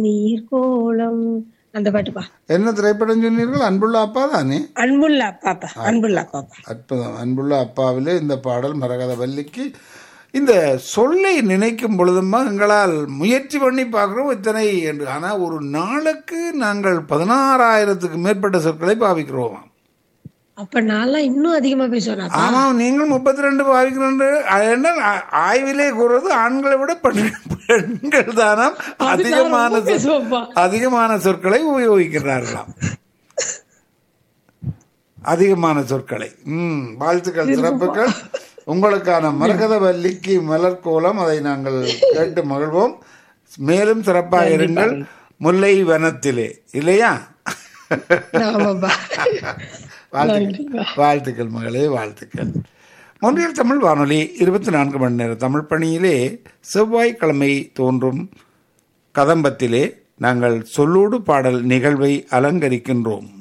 நீர்கோளம் அந்த பாட்டுப்பா என்ன திரைப்படம் சொன்னீர்கள் அன்புள்ள அப்பா தானே அன்புள்ள அப்பாப்பா அன்புள்ள அப்பாப்பா அற்புதம் அன்புள்ள அப்பாவிலே இந்த பாடல் மரகத வல்லிக்கு இந்த சொல்லை நினைக்கும் பொழுதுமா எங்களால் முயற்சி பண்ணி பார்க்குறோம் இத்தனை என்று ஆனால் ஒரு நாளுக்கு நாங்கள் பதினாறாயிரத்துக்கு மேற்பட்ட சொற்களை பாவிக்கிறோம் அப்ப நான்லாம் இன்னும் அதிகமா பேசுவேன் ஆமாம் நீங்கள் முப்பத்தி ரெண்டு பாவிக்கிறோம் என்ன ஆய்விலே கூறுறது ஆண்களை விட பெண்- பெண்கள் தானாம் அதிகமான சொற்- பேசுவேன்ப்பா அதிகமான சொற்களை உபயோகிக்கிறார்களாம் அதிகமான சொற்களை ம் வாழ்த்துக்கள் சிறப்புகள் உங்களுக்கான மரகத வல்லிக்கு மலர் கோலம் அதை நாங்கள் கேட்டு மகிழ்வோம் மேலும் சிறப்பாக இருங்கள் முல்லை வனத்திலே இல்லையா ஆமாப்பா வாழ்த்துக்கள் வாழ்த்துக்கள் மகளே வாழ்த்துக்கள் மொன்றியல் தமிழ் வானொலி இருபத்தி நான்கு மணி நேர தமிழ் பணியிலே செவ்வாய்க்கிழமை தோன்றும் கதம்பத்திலே நாங்கள் சொல்லோடு பாடல் நிகழ்வை அலங்கரிக்கின்றோம்